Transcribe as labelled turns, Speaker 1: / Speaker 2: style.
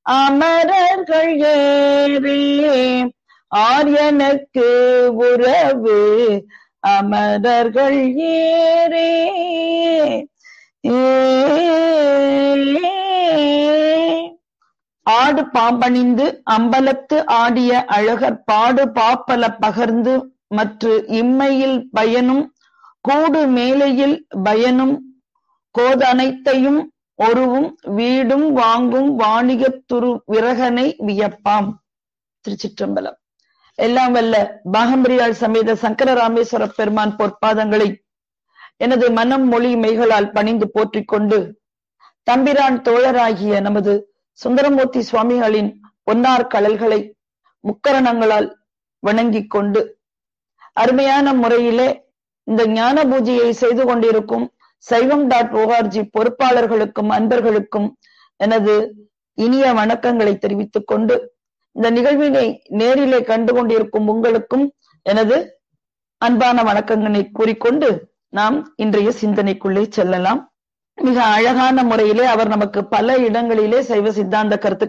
Speaker 1: அமரர்கள் ஏறே ஆரியனுக்கு உறவு அமரர்கள் ஏறே ஆடு பாம்பணிந்து அம்பலத்து ஆடிய அழகர் பாடு பாப்பல பகர்ந்து மற்று இம்மையில் பயனும் கூடு மேலையில் பயனும் கோதனைத்தையும் ஒருவும் வீடும் வாங்கும் வாணிகத் துரு விரகனை வியப்பாம் திருச்சிற்றம்பலம் எல்லாம் வல்ல பாகம்பிரியாள் சமேத சங்கர ராமேஸ்வர பெருமான் பொற்பாதங்களை எனது மனம் மொழி மெய்களால் பணிந்து போற்றிக் கொண்டு தம்பிரான் தோழராகிய நமது சுந்தரமூர்த்தி சுவாமிகளின் பொன்னார் கழல்களை முக்கரணங்களால் வணங்கிக் கொண்டு அருமையான முறையிலே இந்த ஞான பூஜையை செய்து கொண்டிருக்கும் சைவம் டாட் ஓஆர்ஜி பொறுப்பாளர்களுக்கும் அன்பர்களுக்கும் எனது இனிய வணக்கங்களை தெரிவித்துக் கொண்டு இந்த நிகழ்வினை நேரிலே கண்டு கொண்டிருக்கும் உங்களுக்கும் எனது அன்பான வணக்கங்களை கூறிக்கொண்டு நாம் இன்றைய சிந்தனைக்குள்ளே செல்லலாம் மிக அழகான முறையிலே அவர் நமக்கு பல இடங்களிலே சைவ சித்தாந்த கருத்து